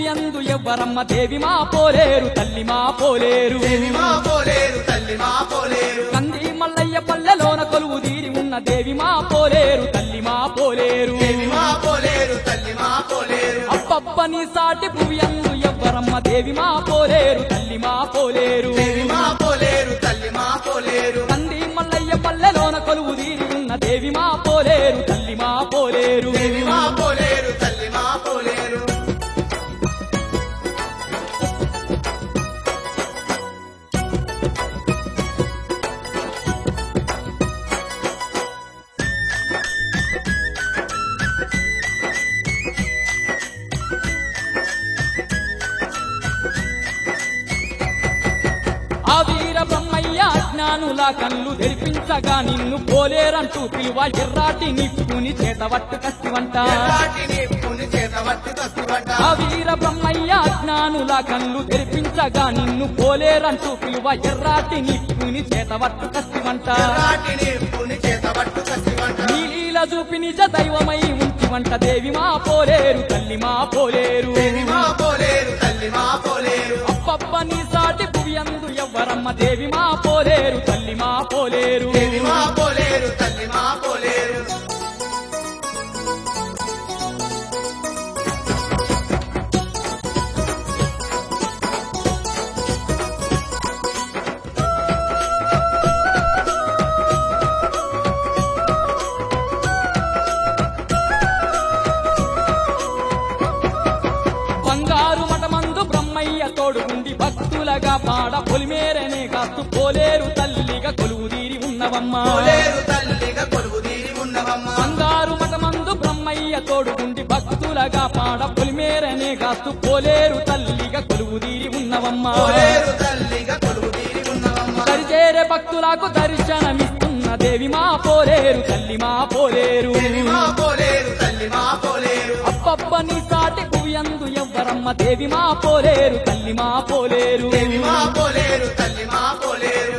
భువియందు ఎవ్వరమ్మ దేవి మా పోలేరు తల్లి మా పోలేరు దేవి మా పోలేరు తల్లి మా పోలేరు కంది మల్లయ్య పల్లెలోన కొలువు తీరి ఉన్న దేవి మా పోలేరు తల్లి మా పోలేరు దేవి మా పోలేరు తల్లి మా పోలేరు అప్పప్పని సాటి భువియందు ఎవ్వరమ్మ దేవి మా పోలేరు తల్లి మా పోలేరు దేవి మా పోలేరు తల్లి మా పోలేరు కంది మల్లయ్య పల్లెలోన కొలువు తీరి ఉన్న దేవి మా పోలేరు తల్లి మా పోలేరు దేవి మా పోలేరు తల్లి మా పోలేరు ఆ వీర బ్రహ్మయ్య అజ్ఞానుల కళ్ళు తెరిపించగా నిన్ను పోలేరంటూ పిలువ ఎర్రాటి నిప్పుని చేతవట్టు కస్తివంట ఎర్రాటిని పుని చేత వట్టి కస్తువట ఆ వీర బ్రహ్మయ్య అజ్ఞానుల కళ్ళు తెరిపించగా నిన్ను పోలేరంటూ పిలువ ఎర్రాటి నిప్పుని చేతవట్టు కస్తివంట ఎర్రాటిని పుని చేత వట్టు కస్తువట నీలీల చూపి నిజ దైవమై ఉంచివంట దేవి మా పోలేరు తల్లి మా పోలేరు దేవి మా పోలేరు తల్లి మా పోలేరు అప్పప్ప నీ సాటి భువియందు ఎవ్వరమ్మ దేవి మా పోలేరు తల్లి మా పోలేరు దేవి మా పోలేరు తల్లి మా పోలేరు బంగారు మఠమందు బ్రహ్మయ్య తోడుగుండి భక్తులగా పాడ పొలిమేరనే కాస్తు పోలేరు తల్లిగా కొలువుదీరి ఉన్నవమ్మ పోలేరు తల్లిగా కొలువు తీరి ఉన్నవమ్మ బంగారు మఠమందు బ్రహ్మయ్య తోడుగుండి భక్తులగా పాడ పొలిమేరనే కాస్తు పోలేరు తల్లిగా కొలువుదీరి ఉన్నవమ్మ పోలేరు తల్లిగా కొలువు తీరి ఉన్నవమ్మ దరిచేరే భక్తులకు దర్శనమిస్తున్న దేవి మా పోలేరు తల్లి మా పోలేరు దేవి మా పోలేరు తల్లి మా పోలేరు అప్పప్ప నీ సాటి భువియందు ఎవ్వరమ్మ దేవి మా పోలేరు తల్లి మా పోలేరు దేవి మా పోలేరు తల్లి మా పోలేరు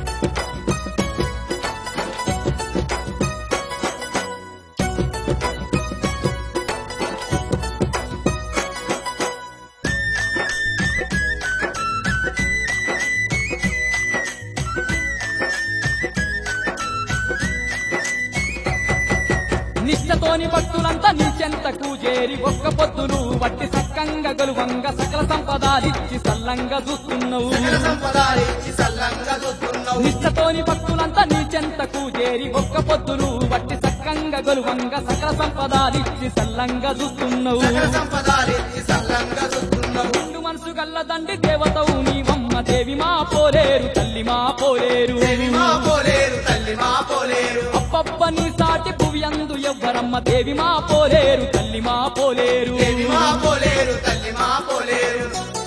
నిష్టతోని భక్తులంతా నీచెంతకు చేరి ఒక్క పొద్దులు వట్టి సక్కంగా గలువంగా సకల సంపదాలిచ్చి సల్లంగా చూస్తున్నావు సకల సంపద ఇచ్చి సల్లంగా చూస్తున్నావు నిష్టతోని భక్తులంతా నీచెంతకు చేరి ఒక్క పొద్దులు వట్టి సక్కంగా గలువంగా సకల సంపదాలిచ్చి సల్లంగా చూస్తున్నావు సకల సంపద ఇచ్చి సల్లంగా చూస్తున్నావు నిండు మనసు గల్ల దండి దేవతవు నీవమ్మ దేవి మా పోలేరు తల్లి మా పోలేరు దేవి మా పోలేరు తల్లి మా పోలేరు అప్పప్ప నీ సాటి భువియందు ఎవ్వరమ్మ దేవి మా పోలేరు తల్లి మా పోలేరు దేవి మా పోలేరు తల్లి మా పోలేరు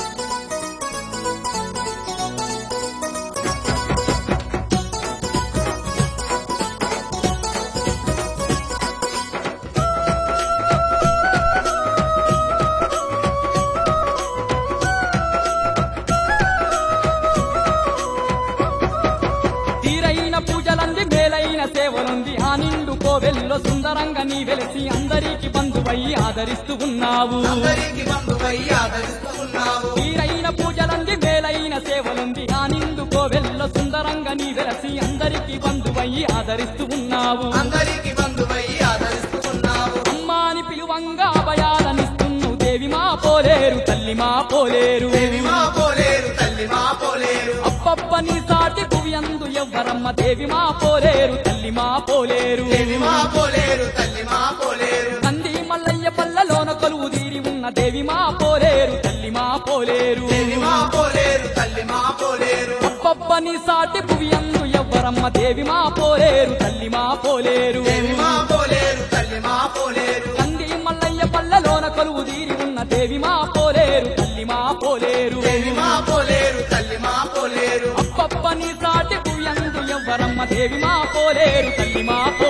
తీరైన పూజలంది మేలైన సేవలుంది ఆ నిండు కోవెల్లో సుందరంగా నీ వెలిసి అందరికి బంధువయ్యి ఆదరిస్తూ ఉన్నావు అందరికి బంధువై ఆదరిస్తూ ఉన్నావు తీరైన పూజలంది మేలైన సేవలుంది ఆ నిండు కోవెల్లో సుందరంగా నీ వెలసి అందరికి బంధువయ్యి ఆదరిస్తూ ఉన్నావు అందరికి బంధువై ఆదరిస్తూ ఉన్నావు అమ్మాని పిలువంగా అభయాలనిస్తున్నావు దేవి మా పోలేరు తల్లి మా పోలేరు దేవి మా పోలేరు తల్లి మా పోలేరు అప్పప్ప నీ సాటి భువియందు ఎవ్వరమ్మ దేవి మా పోలేరు తల్లి మా పోలేరు దేవి మా పోలేరు తల్లి మా పోలేరు నంది మల్లయ్య పల్లలోన కొలువు తీరి ఉన్న దేవి మా పోలేరు తల్లి మా పోలేరు దేవి మా పోలేరు తల్లి మా పోలేరు అప్పప్ప నీ సాటి భువియందు ఎవ్వరమ్మ దేవి మా పోలేరు తల్లి మా పోలేరు దేవి మా పోలేరు తల్లి మా పోలేరు నంది మల్లయ్య పల్లలోన కొలువు తీరి ఉన్న దేవి మా పోలేరు తల్లి మా పోలేరు దేవి మా పోలేరు తల్లి మా పోలేరు అప్పప్ప నీ సాటి భువియందు ఎవ్వరమ్మ దేవి మా పోలేరు తల్లి మా పోలేరు